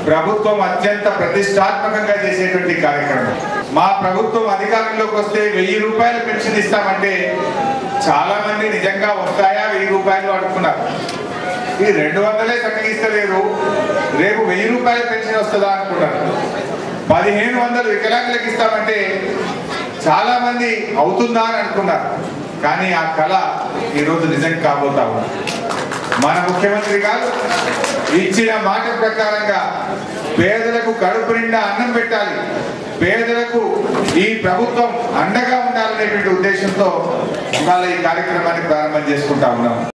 ప్రభుత్వం అత్యంత ప్రతిష్టాత్మకంగా చేసేటువంటి కార్యక్రమం మా ప్రభుత్వం అధికారంలోకి వస్తే వెయ్యి రూపాయలు పెన్షన్ ఇస్తామంటే చాలా మంది నిజంగా వస్తాయా వెయ్యి రూపాయలు అడుగుతున్నారు ఈ రెండు వందలే చక్కగిస్తలేరు రేపు వెయ్యి రూపాయల పెన్షన్ వస్తుందా అనుకున్నారు పదిహేను వందలు వికలాంగులకు ఇస్తామంటే చాలా మంది అవుతుందా అని అనుకున్నారు కానీ ఆ కళ ఈరోజు నిజం కాబోతా ఉంది మన ముఖ్యమంత్రి గారు ఇచ్చిన మాట ప్రకారంగా పేదలకు కడుపు నిండా అన్నం పెట్టాలి పేదలకు ఈ ప్రభుత్వం అండగా ఉండాలనేటువంటి ఉద్దేశంతో ఇవాళ ఈ కార్యక్రమాన్ని ప్రారంభం చేసుకుంటా ఉన్నాం